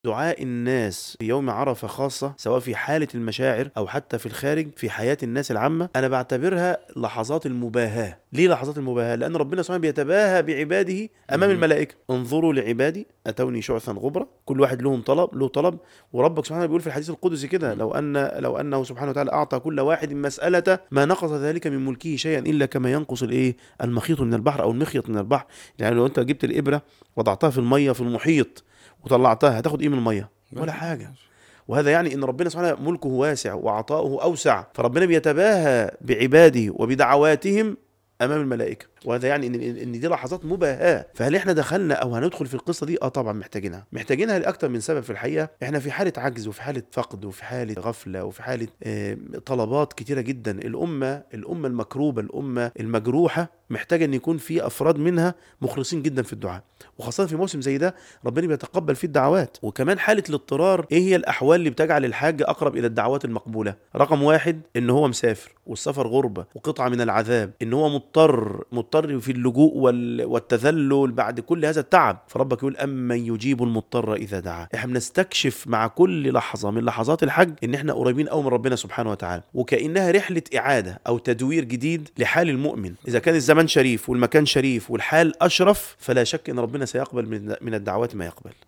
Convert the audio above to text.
دعاء الناس في يوم عرفة خاصة سواء في حالة المشاعر أو حتى في الخارج في حياة الناس العامة أنا بعتبرها لحظات المباهاة ليه لحظات المباهاة؟ لأن ربنا سبحانه بيتباهى بعباده أمام مم. الملائكة انظروا لعبادي أتوني شعثا غبرا كل واحد لهم طلب له طلب وربك سبحانه بيقول في الحديث القدسي كده لو أن لو أنه سبحانه وتعالى أعطى كل واحد مسألة ما نقص ذلك من ملكه شيئا إلا كما ينقص الإيه المخيط من البحر أو المخيط من البحر يعني لو أنت جبت الإبرة وضعتها في المية في المحيط وطلعتها هتاخد إيه من المية؟ ولا حاجة وهذا يعني ان ربنا سبحانه ملكه واسع وعطاؤه اوسع فربنا بيتباهى بعباده وبدعواتهم امام الملائكه وهذا يعني ان ان دي لحظات مباهاه فهل احنا دخلنا او هندخل في القصه دي اه طبعا محتاجينها محتاجينها لاكثر من سبب في الحقيقه احنا في حاله عجز وفي حاله فقد وفي حاله غفله وفي حاله آه، طلبات كتيره جدا الامه الامه المكروبه الامه المجروحه محتاجه ان يكون في افراد منها مخلصين جدا في الدعاء وخاصه في موسم زي ده ربنا بيتقبل فيه الدعوات وكمان حاله الاضطرار ايه هي الاحوال اللي بتجعل الحاج اقرب الى الدعوات المقبوله رقم واحد ان هو مسافر والسفر غربه وقطعه من العذاب ان هو مضطر مضطر في اللجوء وال- والتذلل بعد كل هذا التعب فربك يقول امن يجيب المضطر اذا دعاه احنا بنستكشف مع كل لحظه من لحظات الحج ان احنا قريبين قوي من ربنا سبحانه وتعالى وكانها رحله اعاده او تدوير جديد لحال المؤمن اذا كان الزمان شريف والمكان شريف والحال اشرف فلا شك ان ربنا سيقبل من من الدعوات ما يقبل